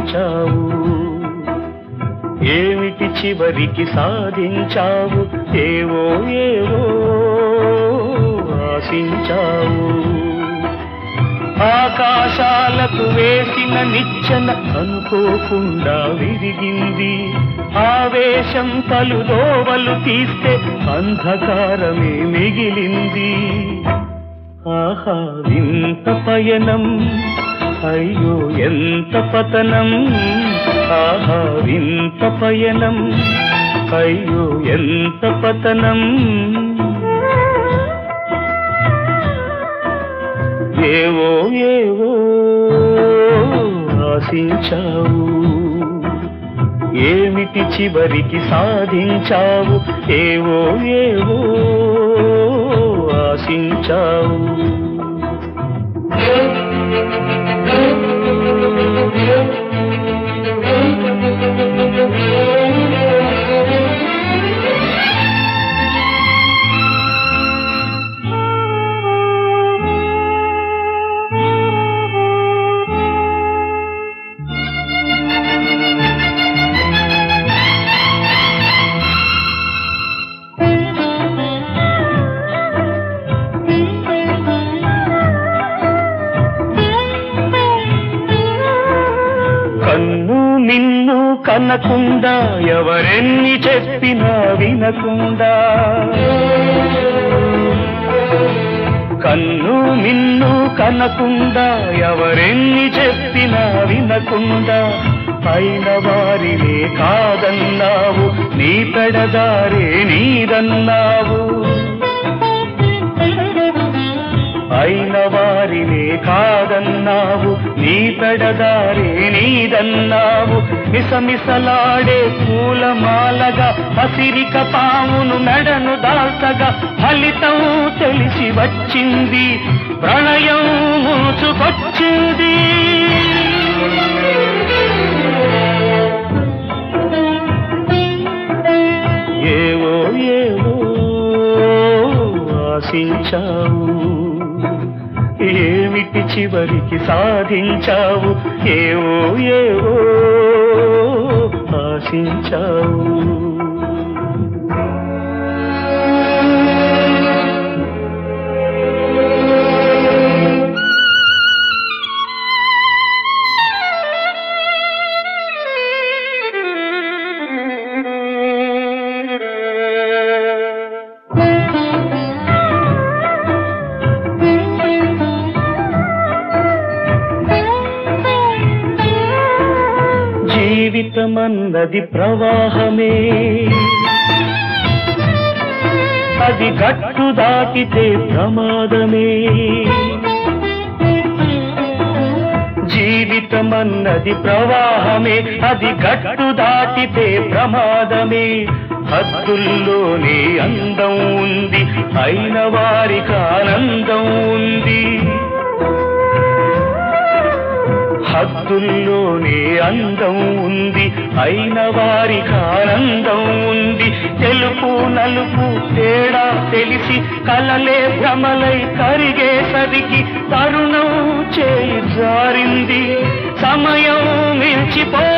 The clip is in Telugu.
ఆశించావు ఏమిటి చివరికి సాధించావు ఏవో ఏవో ఆశించావు ఆకాశాలకు వేసిన నిచ్చెన అనుకోకుండా విరిగింది ఆవేశం పలు దోవలు తీస్తే అంధకారమే మిగిలింది ఆహా వింత పయనం అయ్యో ఎంత పతనం ఆహా వింత పయనం అయ్యో ఎంత పతనం ఏవో ఏవో ఆశించావు ఏమిటి చివరికి సాధించావు ఏవో ఏవో ఆశించావు కన్ను నిన్ను కనకుండా ఎవరెన్ని చెప్పినా వినకుండా కన్ను నిన్ను కనకుండా ఎవరెన్ని చెప్పినా వినకుండా అయిన వారినే కాదన్నావు నీ పెడదారే నీదన్నావు అయిన వారినే కాదన్నావు నీ పెడదారే నీదన్నావు మిసమిసలాడే పూలమాలగా హసిరిక పామును మెడను దాల్చగా ఫలితం తెలిసి వచ్చింది ప్రళయం ముంచుకొచ్చింది ఏవో ఏవో ఆశించావు ఏమిటి చివరికి సాధించావు ఏవో ఏవో ఆశించావు జీవితమన్నది ప్రవాహమే అది గట్టు దాటితే ప్రమాదమే జీవితమన్నది ప్రవాహమే అది గట్టు దాటితే ప్రమాదమే హద్దుల్లోనే అందం ఉంది అయిన వారికి ఆనందం ఉంది హద్దుల్లోనే అందం ఉంది అయిన వారికి ఆనందం ఉంది తెలుపు నలుపు తేడా తెలిసి కలలే భ్రమలై కరిగేసరికి తరుణం చేయి జారింది సమయం మించిపో